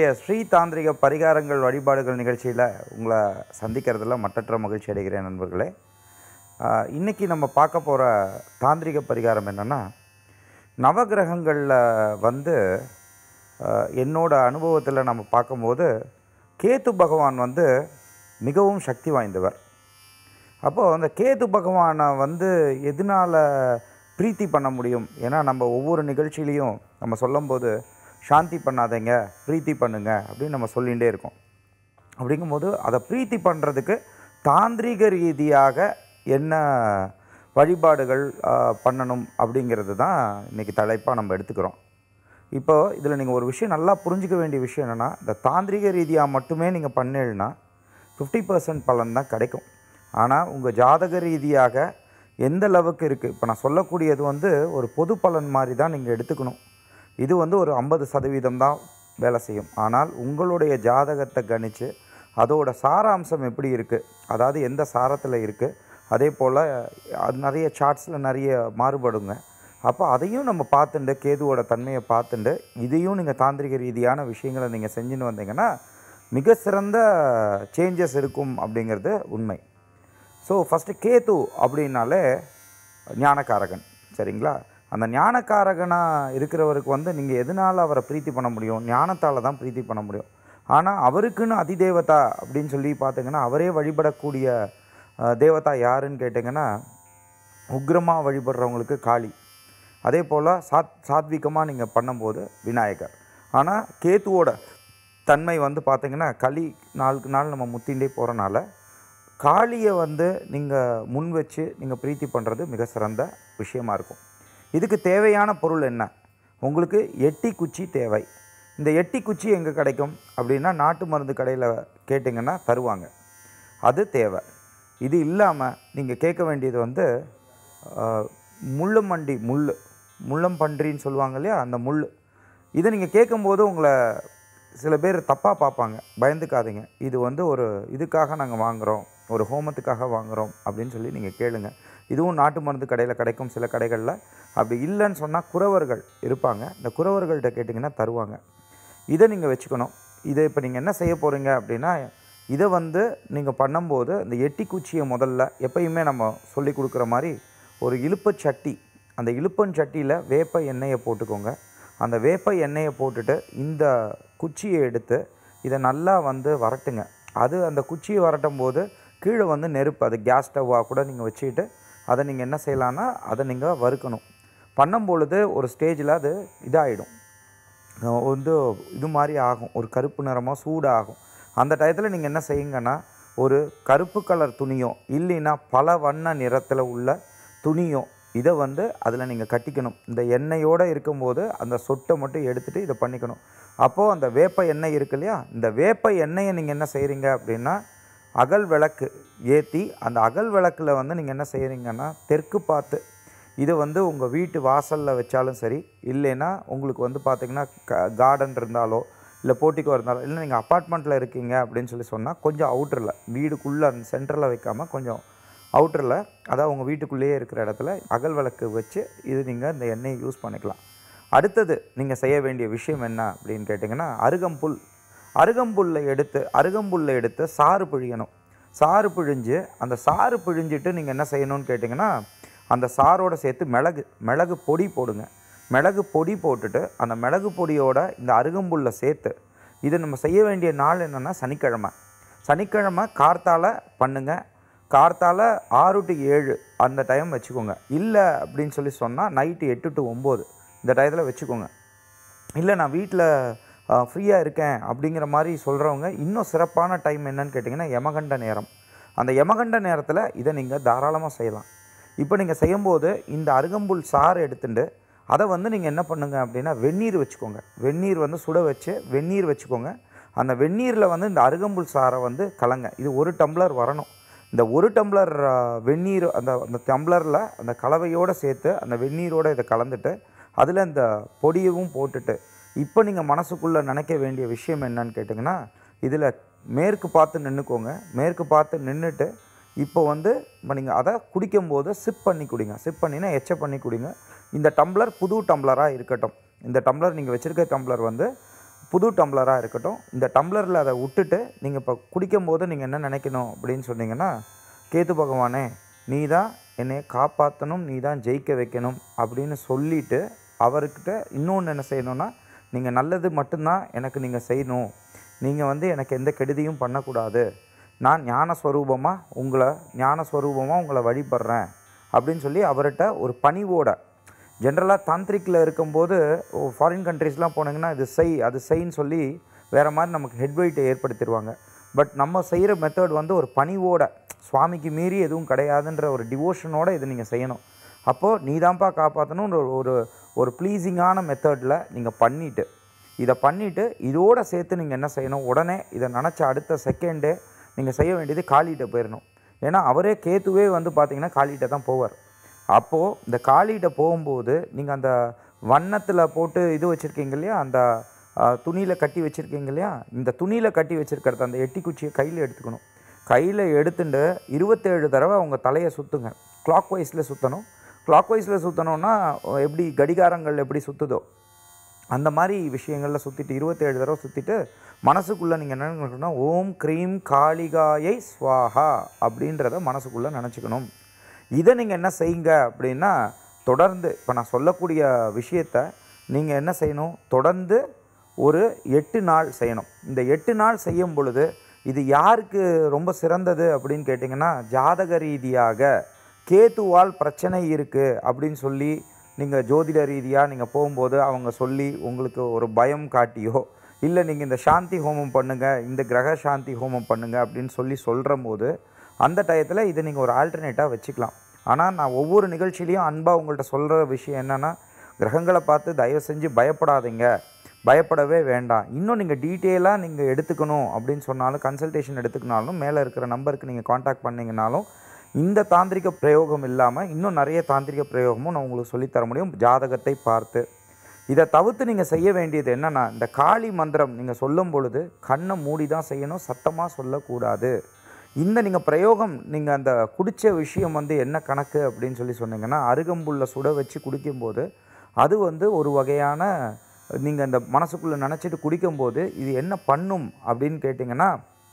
இன்றைய ஸ்ரீ தாந்திரிக பரிகாரங்கள் வழிபாடுகள் நிகழ்ச்சியில் உங்களை சந்திக்கிறதுல மட்டற்ற மகிழ்ச்சி அடைகிறேன் நண்பர்களே ஆஹ், இன்னைக்கு நம்ம பார்க்க போகிற தாந்திரிக பரிகாரம் என்னென்னா நவகிரகங்களில் வந்து ஆஹ், என்னோட அனுபவத்தில் நம்ம பார்க்கும்போது கேத்து பகவான் வந்து மிகவும் சக்தி வாய்ந்தவர் அப்போது அந்த கேது பகவானை வந்து எதனால் பிரீத்தி பண்ண முடியும் ஏன்னா நம்ம ஒவ்வொரு நிகழ்ச்சியிலையும் நம்ம சொல்லும்போது சாந்தி பண்ணாதீங்க பிரீத்தி பண்ணுங்க அப்படின்னு நம்ம சொல்லிகிட்டே இருக்கோம் அப்படிங்கும்போது அதை பிரீத்தி பண்ணுறதுக்கு தாந்திரீக ரீதியாக என்ன வழிபாடுகள் ஆ, பண்ணணும் அப்படிங்கிறது தான் இன்றைக்கி தலைப்பாக நம்ம எடுத்துக்கிறோம் இப்போ இதில் நீங்கள் ஒரு விஷயம் நல்லா புரிஞ்சுக்க வேண்டிய விஷயம் என்னென்னா இந்த தாந்திரிக ரீதியாக மட்டுமே நீங்கள் பண்ணீங்கன்னா ஃபிஃப்டி பர்சன்ட் பலன் தான் கிடைக்கும் ஆனால் உங்கள் ஜாதக ரீதியாக எந்த அளவுக்கு இருக்குது இப்போ நான் சொல்லக்கூடியது வந்து ஒரு பொது பலன் மாதிரி தான் நீங்கள் எடுத்துக்கணும் இது வந்து ஒரு ஐம்பது சதவீதம் தான் வேலை செய்யும் ஆனால் உங்களுடைய ஜாதகத்தை கணித்து அதோட சாராம்சம் எப்படி இருக்குது அதாவது எந்த சாரத்தில் இருக்குது அதே போல் அது நிறைய சார்ட்ஸில் நிறைய மாறுபடுங்க அப்போ அதையும் நம்ம பார்த்துண்டு கேதுவோட தன்மையை பார்த்துண்டு இதையும் நீங்கள் தாந்திரிக ரீதியான விஷயங்களை நீங்கள் செஞ்சுன்னு வந்தீங்கன்னா மிக சிறந்த சேஞ்சஸ் இருக்கும் அப்படிங்கிறது உண்மை ஸோ ஃபஸ்ட்டு கேது அப்படின்னாலே ஞானக்காரகன் சரிங்களா அந்த ஞானக்காரகனாக இருக்கிறவருக்கு வந்து நீங்கள் எதனால் அவரை பிரீத்தி பண்ண முடியும் ஞானத்தால் தான் பிரீத்தி பண்ண முடியும் ஆனால் அவருக்குன்னு அதிதேவதா அப்படின்னு சொல்லி பார்த்தீங்கன்னா அவரே வழிபடக்கூடிய அஹ், தேவதா யாருன்னு கேட்டிங்கன்னா உக்ரமாக வழிபடுறவங்களுக்கு காளி அதே போல் சாத் சாத்விகமாக நீங்கள் பண்ணும்போது விநாயகர் ஆனால் கேத்துவோட தன்மை வந்து பார்த்தீங்கன்னா களி நாளுக்கு நாள் நம்ம முத்திண்டே போகிறனால காளியை வந்து நீங்கள் முன் வச்சு நீங்கள் பிரீத்தி பண்ணுறது மிக சிறந்த விஷயமா இருக்கும் இதுக்கு தேவையான பொருள் என்ன உங்களுக்கு எட்டி குச்சி தேவை இந்த எட்டி குச்சி எங்கே கிடைக்கும் அப்படின்னா நாட்டு மருந்து கடையில் கேட்டிங்கன்னா தருவாங்க அது தேவை இது இல்லாமல் நீங்கள் கேட்க வேண்டியது வந்து ஆஹ், முள்ளுமண்டி முள் முள்ளம்பன்றின்னு சொல்லுவாங்க இல்லையா அந்த முள் இதை நீங்கள் கேட்கும்போது உங்களை சில பேர் தப்பாக பார்ப்பாங்க பயந்துக்காதீங்க இது வந்து ஒரு இதுக்காக நாங்கள் வாங்குகிறோம் ஒரு ஹோமத்துக்காக வாங்குகிறோம் அப்படின்னு சொல்லி நீங்கள் கேளுங்க இதுவும் நாட்டு மருந்து கடையில் கிடைக்கும் சில கடைகளில் அப்படி இல்லைன்னு சொன்னால் குறவர்கள் இருப்பாங்க இந்த குறவர்கள்ட்ட கேட்டிங்கன்னா தருவாங்க இதை நீங்கள் வச்சுக்கணும் இதை இப்போ நீங்கள் என்ன செய்ய போகிறீங்க அப்படின்னா இதை வந்து நீங்கள் பண்ணும்போது இந்த எட்டி குச்சியை முதல்ல எப்பயுமே நம்ம சொல்லி கொடுக்குற மாதிரி ஒரு இழுப்புச் சட்டி அந்த இழுப்பன் சட்டியில் வேப்ப எண்ணெயை போட்டுக்கோங்க அந்த வேப்ப எண்ணெயை போட்டுட்டு இந்த குச்சியை எடுத்து இதை நல்லா வந்து வரட்டுங்க அது அந்த குச்சியை வரட்டும் போது கீழே வந்து நெருப்பு அது கேஸ் ஸ்டவ்வாக கூட நீங்கள் வச்சுக்கிட்டு அதை நீங்கள் என்ன செய்யலான்னா அதை நீங்கள் வறுக்கணும் பண்ணும் பொழுது ஒரு ஸ்டேஜில் அது இதாகிடும் அஹ் வந்து இது மாதிரி ஆகும் ஒரு கருப்பு நிறமாக சூடாகும் அந்த டயத்தில் நீங்கள் என்ன செய்யுங்கன்னா ஒரு கருப்பு கலர் துணியோ இல்லைன்னா பல வண்ண நிறத்தில் உள்ள துணியோ இதை வந்து அதில் நீங்கள் கட்டிக்கணும் இந்த எண்ணெயோடு இருக்கும்போது அந்த சொட்டை மட்டும் எடுத்துகிட்டு இதை பண்ணிக்கணும் அப்போது அந்த வேப்ப எண்ணெய் இருக்கு இல்லையா இந்த வேப்ப எண்ணெயை நீங்கள் என்ன செய்கிறீங்க அப்படின்னா அகல் விளக்கு ஏற்றி அந்த அகல் விளக்கில் வந்து நீங்கள் என்ன செய்கிறீங்கன்னா தெற்கு பார்த்து இது வந்து உங்கள் வீட்டு வாசலில் வச்சாலும் சரி இல்லைன்னா உங்களுக்கு வந்து பார்த்தீங்கன்னா கார்டன் இருந்தாலோ இல்லை போட்டிக்கோ இருந்தாலோ இல்லை நீங்கள் அப்பார்ட்மெண்ட்டில் இருக்கீங்க அப்படின்னு சொல்லி சொன்னால் கொஞ்சம் அவுட்டரில் வீடுக்குள்ளே அந்த சென்டரில் வைக்காமல் கொஞ்சம் அவுட்டரில் அதாவது உங்கள் வீட்டுக்குள்ளேயே இருக்கிற இடத்துல அகல் விளக்கு வச்சு இது நீங்கள் இந்த எண்ணெயை யூஸ் பண்ணிக்கலாம் அடுத்தது நீங்கள் செய்ய வேண்டிய விஷயம் என்ன அப்படின்னு கேட்டிங்கன்னா அருகம்புல் அருகம்புல்லை எடுத்து அருகம்புல்லை எடுத்து சாறு பிழியணும் சாறு பிழிஞ்சு அந்த சாறு பிழிஞ்சிட்டு நீங்கள் என்ன செய்யணும்னு கேட்டிங்கன்னா அந்த சாரோட சேர்த்து மிளகு மிளகு பொடி போடுங்க மிளகு பொடி போட்டுட்டு அந்த மிளகு பொடியோட இந்த அருகம்புல்லை சேர்த்து இது நம்ம செய்ய வேண்டிய நாள் என்னென்னா சனிக்கிழமை சனிக்கிழமை கார்த்தால பண்ணுங்க கார்த்தால ஆறு டு ஏழு அந்த டைம் வச்சுக்கோங்க இல்லை அப்படின்னு சொல்லி சொன்னால் நைட்டு எட்டு டு ஒம்பது இந்த டயத்தில் வச்சுக்கோங்க இல்லை நான் வீட்டில் ஃப்ரீயாக இருக்கேன் அப்படிங்கிற மாதிரி சொல்கிறவங்க இன்னும் சிறப்பான டைம் என்னன்னு கேட்டிங்கன்னா யமகண்ட நேரம் அந்த யமகண்ட நேரத்தில் இதை நீங்கள் தாராளமாக செய்யலாம் இப்போ நீங்கள் செய்யும்போது இந்த அருகம்புல் சாறு எடுத்துட்டு அதை வந்து நீங்கள் என்ன பண்ணுங்க அப்படின்னா வெந்நீர் வச்சுக்கோங்க வெந்நீர் வந்து சுட வச்சு வெந்நீர் வச்சுக்கோங்க அந்த வெந்நீரில் வந்து இந்த அருகம்புல் சாறை வந்து கலங்க இது ஒரு டம்ளர் வரணும் இந்த ஒரு டம்ளர் ஆ, வெந்நீர் அந்த அந்த டம்ளரில் அந்த கலவையோடு சேர்த்து அந்த வெந்நீரோடு இதை கலந்துட்டு அதில் இந்த பொடியவும் போட்டுட்டு இப்போ நீங்கள் மனசுக்குள்ளே நினைக்க வேண்டிய விஷயம் என்னன்னு கேட்டிங்கன்னா இதில் மேற்கு பார்த்து நின்றுக்கோங்க மேற்கு பார்த்து நின்றுட்டு இப்போ வந்து இப்போ நீங்கள் அதை குடிக்கும்போது சிப் பண்ணி குடிங்க சிப் பண்ணினா எச்ச பண்ணி குடிங்க இந்த டம்ளர் புது டம்ளராக இருக்கட்டும் இந்த டம்ளர் நீங்கள் வச்சுருக்க டம்ளர் வந்து புது டம்ளராக இருக்கட்டும் இந்த டம்ளரில் அதை விட்டுட்டு நீங்கள் இப்போ குடிக்கும்போது நீங்கள் என்ன நினைக்கணும் அப்படின்னு சொன்னீங்கன்னா கேத்து பகவானே நீ தான் என்னை காப்பாற்றணும் நீ தான் ஜெயிக்க வைக்கணும் அப்படின்னு சொல்லிட்டு அவர்கிட்ட இன்னொன்று என்ன செய்யணும்னா நீங்கள் நல்லது மட்டும்தான் எனக்கு நீங்கள் செய்யணும் நீங்கள் வந்து எனக்கு எந்த கெடுதியும் பண்ணக்கூடாது நான் ஞானஸ்வரூபமாக உங்களை ஞானஸ்வரூபமாக உங்களை வழிபடுறேன் அப்படின்னு சொல்லி அவர்கிட்ட ஒரு பணிவோட ஜென்ரலாக தாந்திரிக்கில் இருக்கும்போது ஃபாரின் கண்ட்ரீஸ்லாம் போனீங்கன்னா இது செய் அது செய்ன்னு சொல்லி வேறு மாதிரி நமக்கு ஹெட் வெயிட்டை ஏற்படுத்திடுவாங்க பட் நம்ம செய்கிற மெத்தட் வந்து ஒரு பணிவோட சுவாமிக்கு மீறி எதுவும் கிடையாதுன்ற ஒரு டிவோஷனோட இது நீங்கள் செய்யணும் அப்போது நீ தான்ப்பா காப்பாற்றணுன்ற ஒரு ஒரு ஒரு ப்ளீஸிங்கான மெத்தடில் நீங்கள் பண்ணிவிட்டு இதை பண்ணிவிட்டு இதோட சேர்த்து நீங்கள் என்ன செய்யணும் உடனே இதை நினச்ச அடுத்த செகண்டே நீங்கள் செய்ய வேண்டியது காளிகிட்ட போயிடணும் ஏன்னா அவரே கேத்துவே வந்து பார்த்தீங்கன்னா காளிகிட்ட தான் போவார் அப்போது இந்த காளிகிட்ட போகும்போது நீங்கள் அந்த வண்ணத்தில் போட்டு இது வச்சுருக்கீங்க இல்லையா அந்த துணியில் கட்டி வச்சுருக்கீங்க இல்லையா இந்த துணியில் கட்டி வச்சுருக்கிறது அந்த எட்டி குச்சியை கையில் எடுத்துக்கணும் கையில் எடுத்துட்டு இருபத்தேழு தடவை உங்கள் தலையை சுற்றுங்க கிளாக் வைஸில் சுற்றணும் கிளாக் வைஸில் சுற்றணுன்னா எப்படி கடிகாரங்கள் எப்படி சுற்றுதோ அந்த மாதிரி விஷயங்களில் சுற்றிட்டு இருபத்தேழு தடவை சுற்றிட்டு மனசுக்குள்ளே நீங்கள் என்ன நினைக்கணும்னா ஓம் க்ரீம் காளிகாயை ஸ்வாஹா அப்படின்றத மனசுக்குள்ளே நினச்சிக்கணும் இதை நீங்கள் என்ன செய்யுங்க அப்படின்னா தொடர்ந்து இப்போ நான் சொல்லக்கூடிய விஷயத்த நீங்கள் என்ன செய்யணும் தொடர்ந்து ஒரு எட்டு நாள் செய்யணும் இந்த எட்டு நாள் செய்யும் பொழுது இது யாருக்கு ரொம்ப சிறந்தது அப்படின்னு கேட்டிங்கன்னா ஜாதக ரீதியாக கேத்துவால் பிரச்சனை இருக்குது அப்படின்னு சொல்லி நீங்கள் ஜோதிட ரீதியாக நீங்கள் போகும்போது அவங்க சொல்லி உங்களுக்கு ஒரு பயம் காட்டியோ இல்லை நீங்கள் இந்த சாந்தி ஹோமம் பண்ணுங்கள் இந்த கிரக சாந்தி ஹோமம் பண்ணுங்கள் அப்படின்னு சொல்லி சொல்கிற போது அந்த டயத்தில் இதை நீங்கள் ஒரு ஆல்டர்னேட்டாக வச்சுக்கலாம் ஆனால் நான் ஒவ்வொரு நிகழ்ச்சியிலையும் அன்பாக உங்கள்கிட்ட சொல்கிற விஷயம் என்னென்னா கிரகங்களை பார்த்து தயவு செஞ்சு பயப்படாதீங்க பயப்படவே வேண்டாம் இன்னும் நீங்கள் டீட்டெயிலாக நீங்கள் எடுத்துக்கணும் அப்படின்னு சொன்னாலும் கன்சல்டேஷன் எடுத்துக்கினாலும் மேலே இருக்கிற நம்பருக்கு நீங்கள் காண்டாக்ட் பண்ணிங்கனாலும் இந்த தாந்திரிக பிரயோகம் இல்லாமல் இன்னும் நிறைய தாந்திரிக பிரயோகமும் நான் உங்களுக்கு சொல்லித்தர முடியும் ஜாதகத்தை பார்த்து இதை தவிர்த்து நீங்கள் செய்ய வேண்டியது என்னென்னா இந்த காளி மந்திரம் நீங்கள் சொல்லும் பொழுது கண்ணை மூடி தான் செய்யணும் சத்தமாக சொல்லக்கூடாது இந்த நீங்கள் பிரயோகம் நீங்கள் அந்த குடித்த விஷயம் வந்து என்ன கணக்கு அப்படின்னு சொல்லி சொன்னீங்கன்னா அருகம்புல்ல சுட வச்சு குடிக்கும்போது அது வந்து ஒரு வகையான நீங்கள் அந்த மனசுக்குள்ளே நினச்சிட்டு குடிக்கும்போது இது என்ன பண்ணும் அப்படின்னு கேட்டிங்கன்னா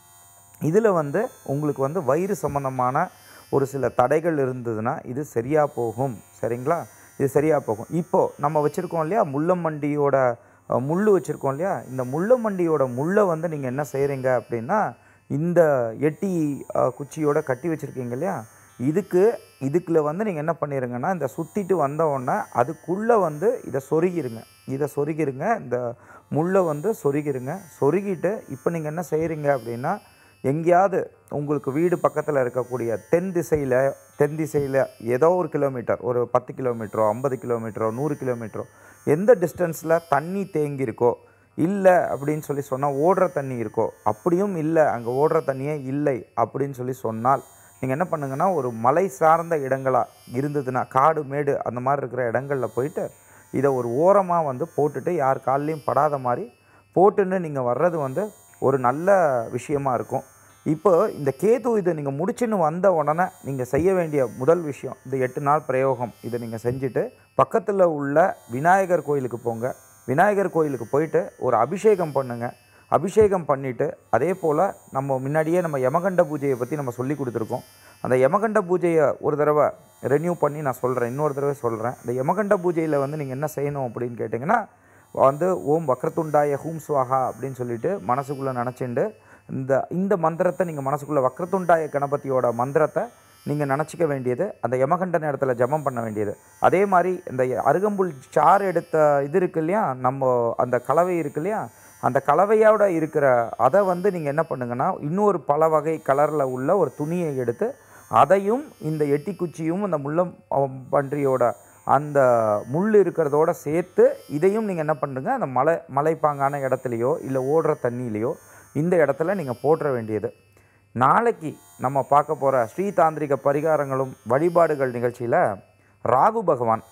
இதில் வந்து உங்களுக்கு வந்து வயிறு சம்மந்தமான ஒரு சில தடைகள் இருந்ததுன்னா இது சரியாக போகும் சரிங்களா இது சரியாக போகும் இப்போது நம்ம வச்சுருக்கோம் இல்லையா முள்ளமண்டியோட அஹ், முள்ளு வச்சுருக்கோம் இல்லையா இந்த முள்ளமண்டியோட முள்ளை வந்து நீங்கள் என்ன செய்கிறீங்க அப்படின்னா இந்த எட்டி அஹ், குச்சியோட கட்டி வச்சுருக்கீங்க இல்லையா இதுக்கு இதுக்குள்ள வந்து நீங்கள் என்ன பண்ணிடுங்கன்னா இந்த சுற்றிட்டு வந்த உடனே அதுக்குள்ளே வந்து இதை சொருகிருங்க இதை சொருகிருங்க இந்த முள்ளை வந்து சொருகிருங்க சொருகிட்டு இப்போ நீங்கள் என்ன செய்கிறீங்க அப்படின்னா எங்கேயாவது உங்களுக்கு வீடு பக்கத்தில் இருக்கக்கூடிய தென் திசையில் தென் திசையில் ஏதோ ஒரு கிலோமீட்டர் ஒரு பத்து கிலோமீட்டரோ ஐம்பது கிலோமீட்டரோ நூறு கிலோமீட்டரோ எந்த டிஸ்டன்ஸில் தண்ணி தேங்கியிருக்கோ இல்லை அப்படின்னு சொல்லி சொன்னால் ஓடுற தண்ணி இருக்கோ அப்படியும் இல்லை அங்கே ஓடுற தண்ணியே இல்லை அப்படின்னு சொல்லி சொன்னால் நீங்கள் என்ன பண்ணுங்கன்னா ஒரு மலை சார்ந்த இடங்களாக இருந்ததுன்னா காடு மேடு அந்த மாதிரி இருக்கிற இடங்களில் போயிட்டு இதை ஒரு ஓரமாக வந்து போட்டுட்டு யார் கால்லையும் படாத மாதிரி போட்டுன்னு நீங்கள் வர்றது வந்து ஒரு நல்ல விஷயமா இருக்கும் இப்போ இந்த கேது இதை நீங்கள் முடிச்சுன்னு வந்த உடனே நீங்கள் செய்ய வேண்டிய முதல் விஷயம் இந்த எட்டு நாள் பிரயோகம் இதை நீங்கள் செஞ்சுட்டு பக்கத்தில் உள்ள விநாயகர் கோயிலுக்கு போங்க விநாயகர் கோயிலுக்கு போயிட்டு ஒரு அபிஷேகம் பண்ணுங்க அபிஷேகம் பண்ணிவிட்டு அதே போல் நம்ம முன்னாடியே நம்ம யமகண்ட பூஜையை பற்றி நம்ம சொல்லி கொடுத்துருக்கோம் அந்த யமகண்ட பூஜையை ஒரு தடவை ரெனியூ பண்ணி நான் சொல்கிறேன் இன்னொரு தடவை சொல்கிறேன் இந்த யமகண்ட பூஜையில் வந்து நீங்கள் என்ன செய்யணும் அப்படின்னு கேட்டிங்கன்னா வந்து ஓம் வக்ரத்துண்டாய ஹூம் ஸ்வாஹா அப்படின்னு சொல்லிட்டு மனசுக்குள்ளே நினச்சிண்டு இந்த இந்த மந்திரத்தை நீங்கள் மனசுக்குள்ளே வக்ரத்துண்டாய கணபதியோட மந்திரத்தை நீங்கள் நினச்சிக்க வேண்டியது அந்த யமகண்ட நேரத்தில் ஜெபம் பண்ண வேண்டியது அதே மாதிரி இந்த அருகம்புல் சாறு எடுத்த இது இருக்கு இல்லையா நம்ம அந்த கலவை இருக்கு இல்லையா அந்த கலவையோட இருக்கிற அதை வந்து நீங்கள் என்ன பண்ணுங்கன்னா இன்னொரு பல வகை கலரில் உள்ள ஒரு துணியை எடுத்து அதையும் இந்த எட்டிக்குச்சியும் அந்த முள்ளம் அஹ், பன்றியோட அந்த முள் இருக்கிறதோட சேர்த்து இதையும் நீங்கள் என்ன பண்ணுங்க அந்த மலை மலைப்பாங்கான இடத்துலையோ இல்லை ஓடுற தண்ணியிலையோ இந்த இடத்துல நீங்கள் போட்டுற வேண்டியது நாளைக்கு நம்ம பார்க்க போகிற ஸ்ரீதாந்திரிக பரிகாரங்களும் வழிபாடுகள் நிகழ்ச்சியில் ராகு பகவான்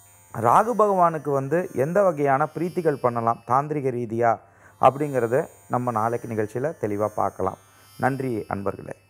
ராகு பகவானுக்கு வந்து எந்த வகையான பிரீத்திகள் பண்ணலாம் தாந்திரிக ரீதியாக அப்படிங்கிறத நம்ம நாளைக்கு நிகழ்ச்சியில் தெளிவாக பார்க்கலாம் நன்றி அன்பர்களே